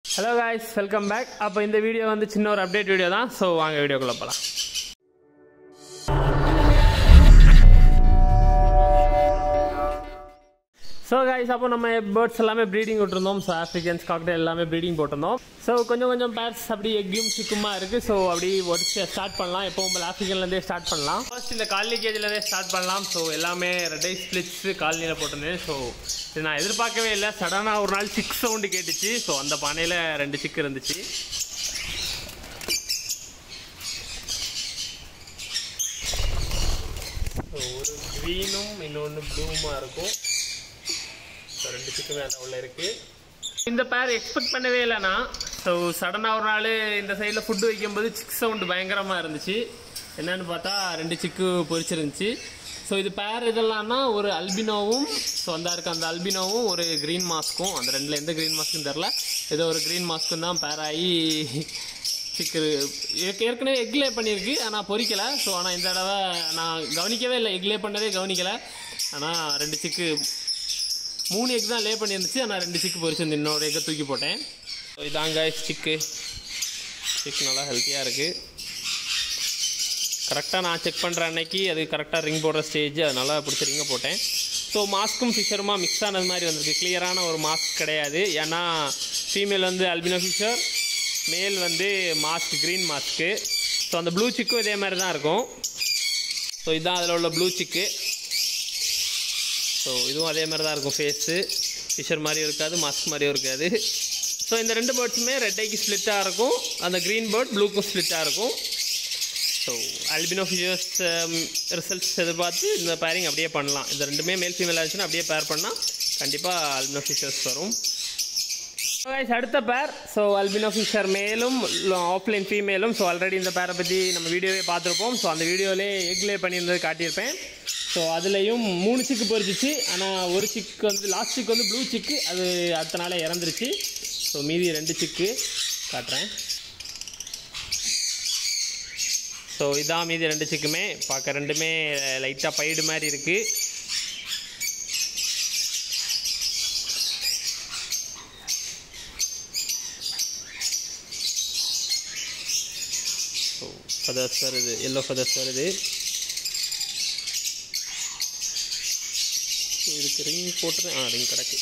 hello guys welcome back அப்போ இந்த video வந்து சின்ன ஒரு அப்டேட் வீடியோ தான் ஸோ வாங்க வீடியோக்குள்ளே போகலாம் ஸோ காய்ஸ் அப்போ நம்ம பேர்ட்ஸ் எல்லாமே ப்ரீடிங் விட்டுருந்தோம் ஸோ ஆஃப்ரிக்கன்ஸ் காக்டெயில் எல்லாமே ப்ரீடிங் போட்டிருந்தோம் ஸோ கொஞ்சம் கொஞ்சம் பேர்ஸ் அப்படி எக்கையும் சிக்குமா இருக்குது ஸோ அப்படி ஒடிச்சு ஸ்டார்ட் பண்ணலாம் எப்போ உங்கள் ஆஃப்ரிக்கன்லேருந்தே ஸ்டார்ட் பண்ணலாம் ஃபர்ஸ்ட் இந்த காலனி கேஜ்லேருந்தே ஸ்டார்ட் பண்ணலாம் ஸோ எல்லாமே ரெட்டை ஸ்பிளிட்ஸ் காலனியில் போட்டிருந்தேன் ஸோ இது நான் எதிர்பார்க்கவே இல்லை சடனாக ஒரு நாள் சிக்ஸ் சவுண்டு கேட்டுச்சு ஸோ அந்த பானையில் ரெண்டு சிக்கு இருந்துச்சு ஸோ ஒரு க்ரீனும் இன்னொன்று ப்ளூமாக இருக்கும் ஸோ ரெண்டு சிக்குமே அந்த உள்ள இருக்குது இந்த பேர் எக்ஸ்பெக்ட் பண்ணவே இல்லைண்ணா ஸோ சடனாக ஒரு நாள் இந்த சைடில் ஃபுட்டு வைக்கும்போது சிக் சவுண்டு பயங்கரமாக இருந்துச்சு என்னன்னு பார்த்தா ரெண்டு சிக்கு பொரிச்சிருந்துச்சு ஸோ இது பேர் இதெல்லாம்னா ஒரு அல்பினோவும் ஸோ அந்த இருக்க அந்த அல்பினோவும் ஒரு க்ரீன் மாஸ்க்கும் அந்த ரெண்டில் எந்த க்ரீன் மாஸ்க்கும் தெரில ஏதோ ஒரு க்ரீன் மாஸ்க்கும் தான் பேர் ஆகி சிக்கு ஏற்க- ஏற்கனவே எக்லே பண்ணியிருக்கு ஆனால் பொரிக்கலை ஸோ ஆனால் இந்த தடவை நான் கவனிக்கவே இல்லை எக்லே பண்ணதே கவனிக்கலை ஆனால் ரெண்டு சிக்கு மூணு எக் தான் லே பண்ணியிருந்துச்சு ஆனால் ரெண்டு சிக்கு பொரிச்சிருந்து இன்னொரு எக்கை தூக்கி போட்டேன் ஸோ இதாங்க சிக்கு சிக்கு நல்லா ஹெல்த்தியாக இருக்குது கரெக்டாக நான் செக் பண்ணுற அன்னைக்கு அது கரெக்டாக ரிங் போடுற ஸ்டேஜ் அதனால் பிடிச்ச ரிங்கை போட்டேன் ஸோ மாஸ்க்கும் ஃபிஷருமா மிக்ஸ் ஆனது மாதிரி வந்திருக்கு கிளியரான ஒரு மாஸ்க் கிடையாது ஏன்னா ஃபீமேல் வந்து அல்பினோ ஃபிஷர் மேல் வந்து மாஸ்க் க்ரீன் மாஸ்க்கு ஸோ அந்த ப்ளூ சிக்கும் இதே மாதிரி தான் இருக்கும் ஸோ இதுதான் அதில் உள்ள ப்ளூ சிக்கு ஸோ இதுவும் அதே மாதிரி தான் இருக்கும் ஃபேஸு ஃபிஷர் மாதிரியும் இருக்காது மாஸ்க் மாதிரியும் இருக்காது ஸோ இந்த ரெண்டு பேர்ட்ஸுமே ரெட் ஐக்கு ஸ்ப்ளிட்டாக இருக்கும் அந்த க்ரீன் பேர்ட் ப்ளூக்கும் ஸ்ப்ளிட்டாக இருக்கும் ஸோ அல்பினோ ஃபிஷர்ஸ் ரிசல்ட்ஸ் எதிர்பார்த்து இந்த பேரிங் அப்படியே பண்ணலாம் இந்த ரெண்டுமே மேல் ஃபீமேல் ஆச்சுன்னா அப்படியே பேர் பண்ணால் கண்டிப்பாக அல்பினோ ஃபிஷர்ஸ் வரும் So guys, அடுத்த பேர் ஸோ அல்பினோ ஃபிஷர் மேலும் ஆஃப்லைன் ஃபீமேலும் ஸோ ஆல்ரெடி இந்த பேரை பற்றி நம்ம வீடியோவே பார்த்துருப்போம் ஸோ அந்த வீடியோவிலே எக்லே பண்ணியிருந்தது காட்டியிருப்பேன் ஸோ அதுலேயும் மூணு சிக்கு பொரிச்சிச்சு ஆனால் ஒரு சிக்கு வந்து லாஸ்ட் சிக்கு வந்து ப்ளூ சிக்கு அது அடுத்த நாளே இறந்துருச்சு ஸோ மீதி ரெண்டு சிக்கு காட்டுறேன் ஸோ இதான் மீதி ரெண்டு சிக்குமே பார்க்க ரெண்டுமே லைட்டாக பைடு மாதிரி இருக்குது ஸோ ஃபதர்ஸ் வருது எல்லோ ஃபதர்ஸ் வருது So, இதுக்கு ரிங் போட்டுறேன் ஆ ரிங் கிடக்கு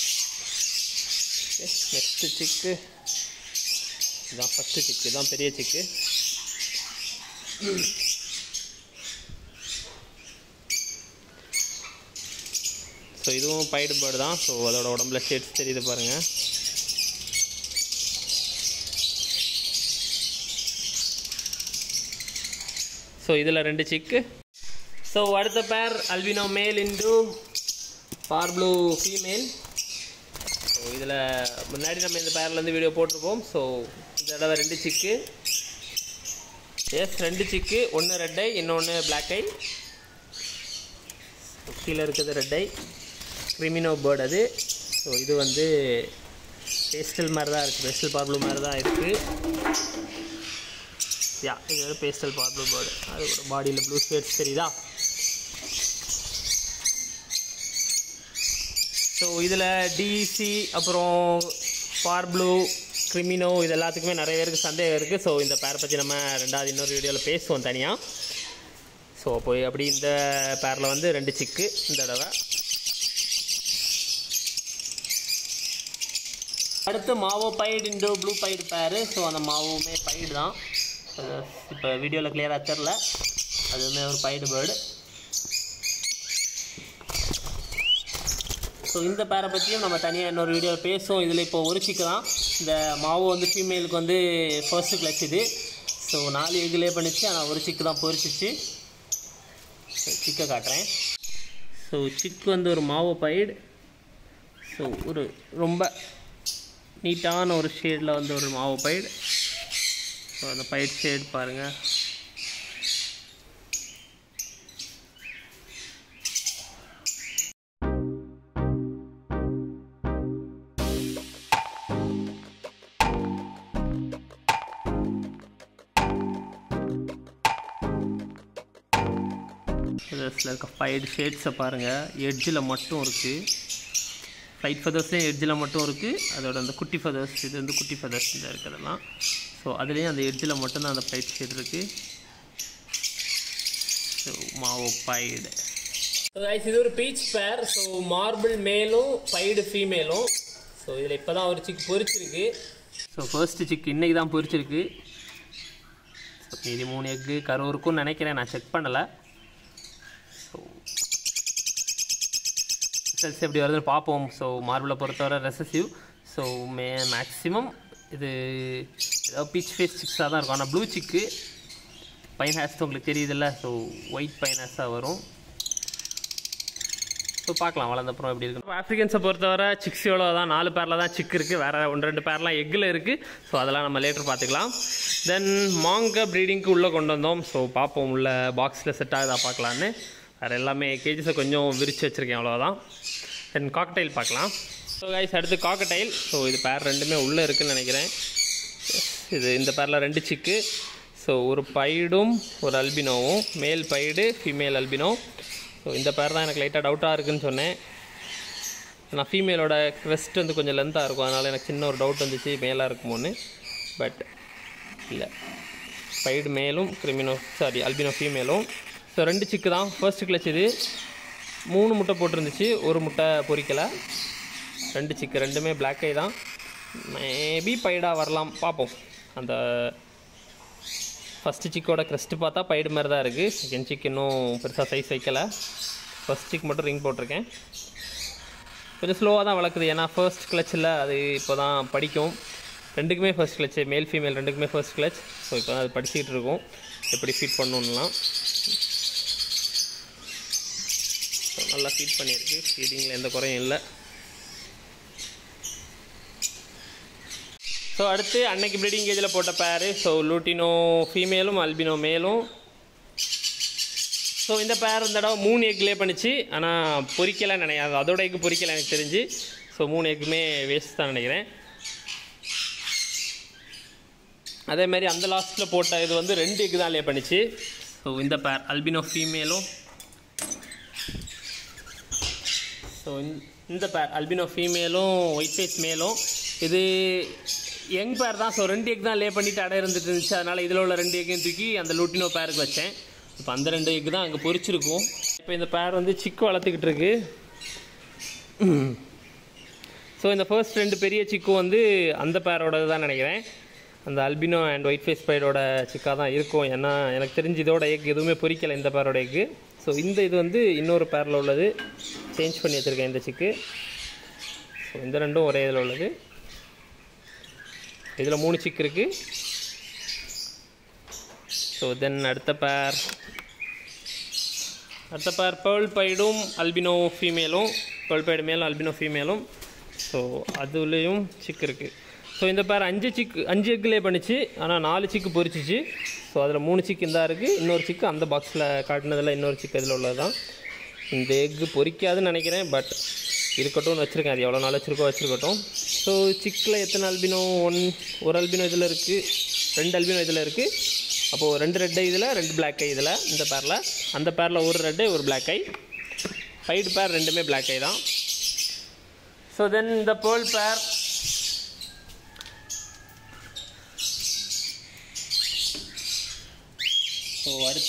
ஓகே நெக்ஸ்ட்டு சிக்கு இதுதான் ஃபஸ்ட்டு சிக்கு இதுதான் பெரிய சிக்கு ஸோ இதுவும் பைடு பேர்டு தான் ஸோ அதோட உடம்புல ஷேட்ஸ் தெரியுது பாருங்கள் ஸோ இதில் ரெண்டு சிக்கு ஸோ அடுத்த pair albino male into parblue female so இதில் முன்னாடி நம்ம இந்த பேர்லேருந்து வீடியோ போட்டிருப்போம் ஸோ இந்த தடவை ரெண்டு சிக்கு எஸ் ரெண்டு சிக்கு ஒன்று ரெட் ஐ இன்னொன்று பிளாக் ஐ கீழே இருக்கிறது ரெட் ஐ கிரிமினோ பேர்டு அது ஸோ இது வந்து பேஸ்டல் மாதிரி தான் இருக்குது பேஸ்டல் பார்ப்ளூ மாதிரி தான் இருக்குது யா இது வந்து பேஸ்டல் பார்ப்ளூ பேர்டு அது கூட பாடியில் ப்ளூ ஷேட்ஸ் தெரியுதா ஸோ இதில் டிசி அப்புறம் பார் ப்ளூ கிரிமினோ இது எல்லாத்துக்குமே நிறைய பேருக்கு சந்தேகம் இருக்குது ஸோ இந்த பேரை பற்றி நம்ம ரெண்டாவது இன்னொரு வீடியோவில் பேசுவோம் தனியாக ஸோ போய் அப்படி இந்த பேரில் வந்து ரெண்டு சிக்கு இந்த தடவை அடுத்து மாவோ பைடு இண்டோ ப்ளூ பைடு பேரு ஸோ அந்த மாவுமே பைடு தான் இப்போ வீடியோவில் கிளியராக தெரில அதுவுமே ஒரு பைடு பேர்டு ஸோ இந்த பேரை பற்றியும் நம்ம தனியாக இன்னொரு வீடியோவில் பேசுவோம் இதில் இப்போ ஒரு சிக்கு தான் இந்த மாவு வந்து ஃபீமேலுக்கு வந்து ஃபர்ஸ்ட்டு கிளச் இது ஸோ நாலு எகுலே பண்ணிச்சு ஆனால் ஒரு சிக்கு தான் பொரிச்சிச்சு சிக்கை காட்டுறேன் ஸோ சிக்கு வந்து ஒரு மாவு பைடு ஸோ ஒரு ரொம்ப நீட்டான ஒரு ஷேடில் வந்து ஒரு மாவு பைடு ஸோ அந்த பைட் ஷேட் பாருங்கள் இதில் இருக்க ஃபைவ் ஷேட்ஸை பாருங்கள் எட்ஜில் மட்டும் இருக்குது ஃப்ளைட் ஃபெதர்ஸ்லேயும் எட்ஜில் மட்டும் இருக்குது அதோட அந்த குட்டி ஃபெதர்ஸ் இது வந்து குட்டி ஃபெதர்ஸ் இந்த இருக்கிறதெல்லாம் ஸோ அதுலேயும் அந்த எட்ஜில் மட்டும்தான் அந்த ஃப்ளைட் ஷேட் இருக்குது so mauve pied so guys இது ஒரு பீச் பேர் ஸோ மார்பிள் மேலும் பைடு ஃபீமேலும் ஸோ இதில் இப்போ தான் ஒரு சிக் பொரிச்சிருக்கு ஸோ ஃபர்ஸ்ட்டு சிக் இன்னைக்கு தான் பொரிச்சிருக்கு ஸோ மீதி மூணு எக்கு கரு இருக்கும்னு நினைக்கிறேன் நான் செக் பண்ணலை ஸோ ரிசல்ட்ஸ் எப்படி வருதுன்னு பார்ப்போம் ஸோ மார்பிளை பொறுத்தவரை ரெசசிவ் ஸோ மே மேக்ஸிமம் இது ஏதோ பீச் ஃபேஸ் சிக்ஸாக தான் இருக்கும் ஆனால் ப்ளூ சிக்கு பைன் ஹேர்ஸ் உங்களுக்கு தெரியுதுல்ல ஸோ ஒயிட் பைன் ஹேர்ஸாக வரும் ஸோ பார்க்கலாம் வளர்ந்தப்புறம் எப்படி இருக்கு ஆஃப்ரிக்கன்ஸை பொறுத்தவரை சிக்ஸ் எவ்வளோ தான் நாலு பேரில் தான் சிக் இருக்குது வேறு ஒன்று ரெண்டு பேர்லாம் எக்கில் இருக்குது ஸோ அதெல்லாம் நம்ம லேட்டர் பார்த்துக்கலாம் தென் மாங்க ப்ரீடிங்க்கு உள்ளே கொண்டு வந்தோம் ஸோ பார்ப்போம் உள்ள பாக்ஸில் செட் ஆகுதா பார்க்கலான்னு வேறு எல்லாமே கேஜஸை கொஞ்சம் விரித்து வச்சுருக்கேன் அவ்வளோதான் தென் காக்டைல் பார்க்கலாம் ஸோ கைஸ் அடுத்து காக்கடைல் ஸோ இது பேர் ரெண்டுமே உள்ளே இருக்குன்னு நினைக்கிறேன் இது இந்த பேரில் ரெண்டு சிக்கு ஸோ ஒரு பைடும் ஒரு அல்பினோவும் மேல் பைடு ஃபீமேல் அல்பினோ ஸோ இந்த பேர் தான் எனக்கு லைட்டாக டவுட்டாக இருக்குன்னு சொன்னேன் நான் ஃபீமேலோட க்ரெஸ்ட் வந்து கொஞ்சம் லென்த்தாக இருக்கும் அதனால் எனக்கு சின்ன ஒரு டவுட் வந்துச்சு மேலாக இருக்குமோன்னு பட் இல்லை பைடு மேலும் கிரிமினோ சாரி அல்பினோ ஃபீமேலும் ஸோ ரெண்டு சிக்கு தான் ஃபர்ஸ்ட் கிளச் இது மூணு முட்டை போட்டிருந்துச்சு ஒரு முட்டை பொரிக்கலை ரெண்டு சிக்கு ரெண்டுமே பிளாக் ஐ தான் மேபி பைடாக வரலாம் பார்ப்போம் அந்த ஃபஸ்ட்டு சிக்கோட க்ரெஸ்ட்டு பார்த்தா பைடு மாதிரி தான் இருக்குது செகண்ட் சிக் இன்னும் பெருசாக சைஸ் வைக்கலை ஃபஸ்ட் சிக் மட்டும் ரிங் போட்டிருக்கேன் கொஞ்சம் ஸ்லோவாக தான் வளர்க்குது ஏன்னா ஃபர்ஸ்ட் கிளச்சில் அது இப்போ தான் படிக்கும் ரெண்டுக்குமே ஃபர்ஸ்ட் கிளச்சு மேல் ஃபீமேல் ரெண்டுக்குமே ஃபர்ஸ்ட் கிளச் ஸோ இப்போ தான் அது படிச்சுக்கிட்டு இருக்கோம் எப்படி ஃபீட் பண்ணணும்லாம் ஸோ நல்லா ஃபீட் பண்ணியிருக்கு ஃபீடிங்கில் எந்த குறையும் இல்லை ஸோ அடுத்து அன்னைக்கு ப்ரீடிங் கேஜில் போட்ட பேர் ஸோ லூட்டினோ ஃபீமேலும் அல்பினோ மேலும் ஸோ இந்த பேர் இந்த தடவை மூணு எக் லே பண்ணிச்சு ஆனால் பொரிக்கலை நினைக்காது அதோட எக் பொரிக்கலை எனக்கு தெரிஞ்சு ஸோ மூணு எக்குமே வேஸ்ட் தான் நினைக்கிறேன் அதே மாதிரி அந்த லாஸ்ட்டில் போட்ட இது வந்து ரெண்டு எக் தான் லே பண்ணிச்சு ஸோ இந்த பேர் அல்பினோ ஃபீமேலும் ஸோ இந்த பேர் அல்பினோ ஃபீமேலும் ஒயிட் ஃபேஸ் மேலும் இது யங் பேர் தான் ஸோ ரெண்டு எக் தான் லே பண்ணிட்டு அடை இருந்துட்டு இருந்துச்சு அதனால் இதில் உள்ள ரெண்டு எக்கையும் தூக்கி அந்த லூட்டினோ பேருக்கு வச்சேன் இப்போ அந்த ரெண்டு எக் தான் அங்கே பொரிச்சிருக்கும் இப்போ இந்த பேர் வந்து சிக்கு வளர்த்துக்கிட்டு இருக்கு ஸோ இந்த ஃபர்ஸ்ட் ரெண்டு பெரிய சிக்கு வந்து அந்த பேரோடது தான் நினைக்கிறேன் அந்த அல்பினோ அண்ட் ஒயிட் ஃபேஸ் பைடோட சிக்காக தான் இருக்கும் ஏன்னா எனக்கு தெரிஞ்சு இதோட எக் எதுவுமே பொரிக்கலை இந்த பேரோட எக்கு ஸோ இந்த இது வந்து இன்னொரு பேரில் உள்ளது சேஞ்ச் பண்ணி வச்சுருக்கேன் இந்த சிக்கு ஸோ இந்த ரெண்டும் ஒரே இதில் உள்ளது இதில் மூணு சிக் இருக்குது ஸோ தென் அடுத்த பேர் அடுத்த பேர் பேர்ல் பைடும் அல்பினோ ஃபீமேலும் பேர்ல் பைடு மேலும் அல்பினோ ஃபீமேலும் ஸோ அதுலேயும் சிக் இருக்குது ஸோ இந்த பேர் அஞ்சு சிக்கு அஞ்சு எக்குலே பண்ணிச்சு ஆனால் நாலு சிக்கு பொரிச்சிச்சு ஸோ அதில் மூணு சிக்கு இந்த இருக்குது இன்னொரு சிக்கு அந்த பாக்ஸில் காட்டினதில் இன்னொரு சிக்கு இதில் உள்ளது தான் இந்த எக்கு பொரிக்காதுன்னு நினைக்கிறேன் பட் இருக்கட்டும்னு வச்சுருக்கேன் அது எவ்வளோ நாள் வச்சுருக்கோ வச்சுருக்கட்டும் ஸோ சிக்கில் எத்தனை அல்பினோ ஒன் ஒரு அல்பினோ இதில் இருக்குது ரெண்டு அல்பினோ இதில் இருக்குது அப்போது ரெண்டு ரெட்டு இதில் ரெண்டு பிளாக் ஐ இதில் இந்த பேரில் அந்த பேரில் ஒரு ரெட்டு ஒரு பிளாக் ஐ ஃபைடு பேர் ரெண்டுமே பிளாக் ஐ தான் ஸோ தென் இந்த பேர்ல் பேர் ஸோ அடுத்து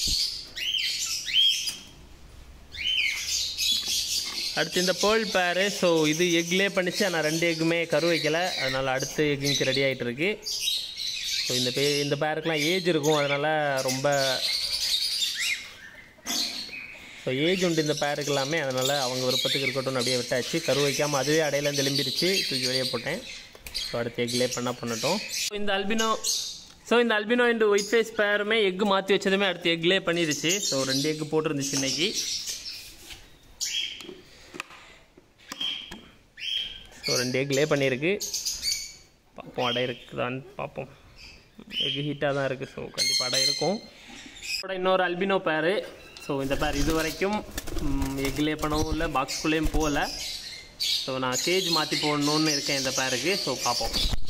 அடுத்து இந்த பேர்ல் பேரு ஸோ இது எக்லே பண்ணிச்சு ஆனால் ரெண்டு எக்குமே கரு வைக்கல அதனால் அடுத்த எக்குக்கு ரெடி ஆகிட்டு இருக்கு ஸோ இந்த பே இந்த பேருக்குலாம் ஏஜ் இருக்கும் அதனால் ரொம்ப ஸோ ஏஜ் உண்டு இந்த பேருக்கு எல்லாமே அதனால் அவங்க விருப்பத்துக்கு இருக்கட்டும்னு அப்படியே விட்டாச்சு கரு வைக்காமல் அதுவே அடையில திரும்பிருச்சு தூக்கி வெளியே போட்டேன் ஸோ அடுத்து எக்லே பண்ணால் பண்ணட்டும் ஸோ இந்த அல்பினோ ஸோ இந்த அல்பினோ இந்த ஒயிட் ஃபேஸ் பேருமே எக்கு மாற்றி வச்சதுமே அடுத்து எக்லே பண்ணிருச்சு ஸோ ரெண்டு எக்கு போட்டிருந்துச்சு இன்னைக்கு ஸோ ரெண்டு எக் லே பண்ணியிருக்கு பார்ப்போம் அடை இருக்குதான்னு பார்ப்போம் எக் ஹீட்டாக தான் இருக்குது ஸோ கண்டிப்பாக அடை இருக்கும் இதோட இன்னொரு அல்பினோ பேர் ஸோ இந்த பேர் இது வரைக்கும் எக் லே பண்ணவும் இல்லை பாக்ஸ்குள்ளேயும் போகல ஸோ நான் கேஜ் மாற்றி போடணுன்னு இருக்கேன் இந்த பேருக்கு ஸோ பார்ப்போம்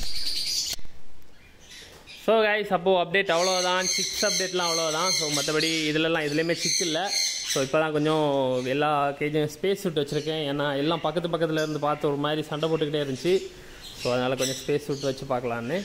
ஸோ கைஸ் அப்போது அப்டேட் அவ்வளோதான் சிக்ஸ் அப்டேட்லாம் அவ்வளோதான் ஸோ மற்றபடி இதிலலாம் இதுலேயுமே சிக் இல்லை ஸோ இப்போ தான் கொஞ்சம் எல்லா கேஜும் ஸ்பேஸ் விட்டு வச்சுருக்கேன் ஏன்னா எல்லாம் பக்கத்து பக்கத்தில் இருந்து பார்த்து ஒரு மாதிரி சண்டை போட்டுக்கிட்டே இருந்துச்சு ஸோ அதனால் கொஞ்சம் ஸ்பேஸ் விட்டு வச்சு பார்க்கலான்னு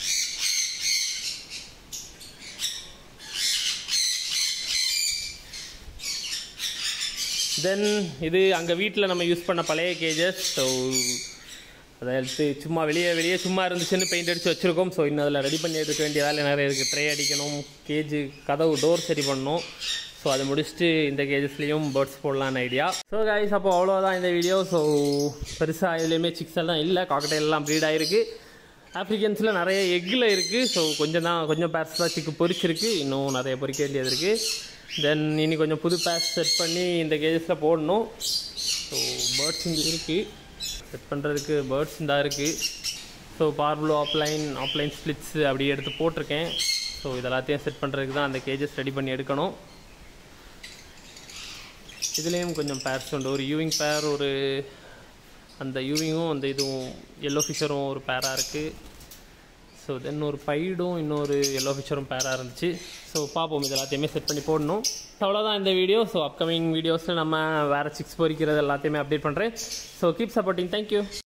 தென் இது அங்கே வீட்டில் நம்ம யூஸ் பண்ண பழைய கேஜஸ் ஸோ அதை எடுத்து சும்மா வெளியே வெளியே சும்மா இருந்துச்சுன்னு பெயிண்ட் அடித்து வச்சுருக்கோம் ஸோ இன்னும் அதில் ரெடி பண்ணி எடுக்க வேண்டிய வேலை நிறைய இருக்குது ட்ரே அடிக்கணும் கேஜு கதவு டோர் சரி பண்ணணும் ஸோ அதை முடிச்சுட்டு இந்த கேஜஸ்லேயும் பேர்ட்ஸ் போடலான்னு ஐடியா ஸோ கைஸ் அப்போ அவ்வளோதான் இந்த வீடியோ ஸோ பெருசாக இதுலேயுமே சிக்ஸ் எல்லாம் இல்லை காக்கடைல் எல்லாம் ப்ரீட் ஆகிருக்கு ஆப்ரிக்கன்ஸில் நிறைய எக்கில் இருக்குது ஸோ கொஞ்சம் தான் கொஞ்சம் பேர்ஸ் தான் சிக்கு பொரிச்சிருக்கு இன்னும் நிறைய பொரிக்க வேண்டியது இருக்குது தென் இனி கொஞ்சம் புது பேர்ஸ் செட் பண்ணி இந்த கேஜஸில் போடணும் ஸோ பேர்ட்ஸ் இங்கே இருக்குது செட் பண்ணுறதுக்கு பேர்ட்ஸ் இந்த இருக்குது ஸோ பார்ப்ளோ ஆப்லைன் ஆப்லைன் ஸ்ப்ளிட்ஸ் அப்படி எடுத்து போட்டிருக்கேன் ஸோ இதெல்லாத்தையும் செட் பண்ணுறதுக்கு தான் அந்த கேஜஸ் ரெடி பண்ணி எடுக்கணும் இதுலேயும் கொஞ்சம் பேர்ஸ் உண்டு ஒரு யூவிங் பேர் ஒரு அந்த யூவிங்கும் அந்த இதுவும் எல்லோ ஃபிஷரும் ஒரு பேராக இருக்குது ஸோ தென் ஒரு பைடும் இன்னொரு எல்லோ ஃபிஷரும் பேராக இருந்துச்சு ஸோ பார்ப்போம் இது எல்லாத்தையுமே செட் பண்ணி போடணும் அவ்வளோதான் இந்த வீடியோ ஸோ அப்கமிங் வீடியோஸில் நம்ம வேறு சிக்ஸ் பொறிக்கிறது எல்லாத்தையுமே அப்டேட் பண்ணுறேன் ஸோ கீப் சப்போர்ட்டிங் தேங்க்யூ